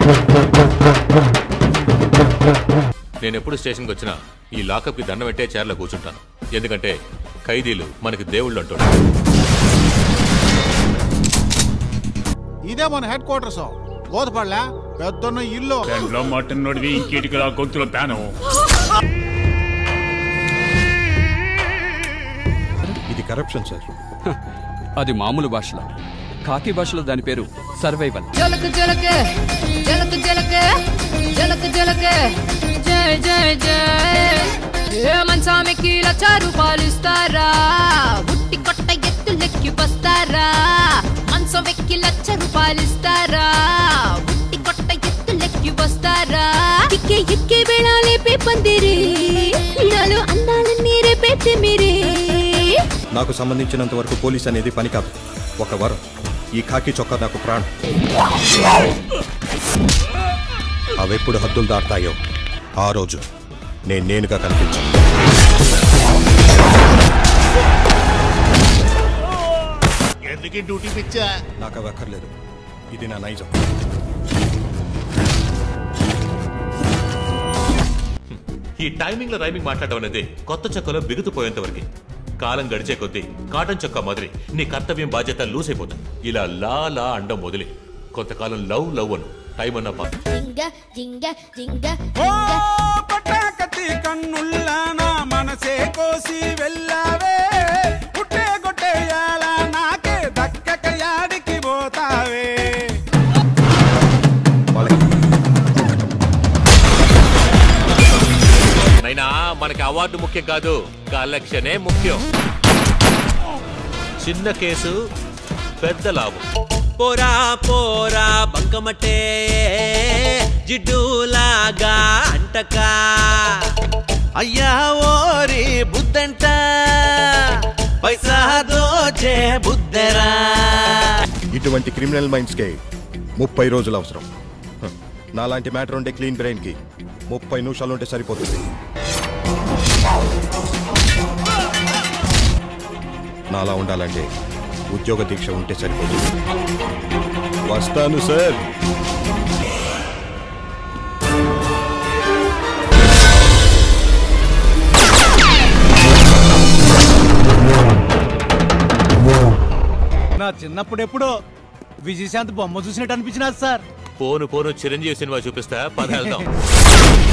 నేను ఎప్పుడు స్టేషన్కి వచ్చినా ఈ లాకప్కి దండం పెట్టే చైర్లో కూర్చుంటాను ఎందుకంటే ఖైదీలు మనకి దేవుళ్ళు అంటాడు ఇదే మన హెడ్ క్వార్టర్స్ బోధపడలే పెద్దన్న ఇల్లు దాంట్లో మటన్ నోడివి ఇంకేటికి రా గొంతులో ప్యాను ఇది కరప్షన్ సార్ అది మామూలు భాషలో కాకి భాషలో దాని పేరు సర్వైవల్ జలక జలక జలక జలక జలక జలక జై జై జై ఏ మంచామికి లక్ష రూపాయలు ఇస్తారా ఉట్టి కొట్ట ఎత్తులెక్కి వస్తారా మంచం ఎక్కి లక్ష రూపాయలు ఇస్తారా ఉట్టి కొట్ట ఎత్తులెక్కి వస్తారా ఇక్కే ఇక్కే వేళాలే పందిరి నాలో అందాలన్నీ రేపే మీరే నాకు సంబంధించినంత వరకు పోలీస్ అనేది పని కాదు ఒక వరం ఈ ఖాకీ చొక్కా నాకు ప్రాణం అవెప్పుడు హద్దులు దాటాయో ఆ రోజు నేను నేనుగా కనిపించాను ఎందుకు డ్యూటీ పిచ్చా నాకు అవి అక్కర్లేదు ఇది నా నైజం ఈ టైమింగ్ లో రైమింగ్ మాట్లాడడం అనేది కొత్త చొక్కలో బిగుతుపోయేంత వరకు కాలం గడిచే కొద్దీ కాటన్ చొక్కా మొదలి నీ కర్తవ్యం బాధ్యత లూస్ అయిపోతుంది ఇలా లా లా అండం మొదలి కొంతకాలం లవ్ లవ్ అను టైం అన్న పా జింగ జింగ జింగ పటాకతి కన్నుల్లా నా మనసే కోసి వెళ్ళావే పుట్టే కొట్టేయాల నాకే దక్కక యాడికి పోతావే నైనా మనకి అవార్డు ముఖ్యం కాదు కలెక్షనే ముఖ్యం చిన్న కేసు పెద్ద లాభం పోరా పోరా బంకమటే జిడ్డులాగా అంటక అయ్యా ఓరి బుద్ధంట పైసా దోచే బుద్ధెరా ఇటువంటి క్రిమినల్ మైండ్స్కే ముప్పై రోజులు అవసరం హ, నాలాంటి మ్యాటర్ ఉండే క్లీన్ బ్రెయిన్కి ముప్పై నిమిషాలు ఉంటే సరిపోతుంది నాలా ఉండాలంటే ఉద్యోగ దీక్ష ఉంటే సరిపోతుంది వస్తాను సార్ నా చిన్నప్పుడు ఎప్పుడో విజయశాంతి బొమ్మ చూసినట్టు అనిపించినది సార్ పోను పోను చిరంజీవి సినిమా చూపిస్తా పద వెళ్దాం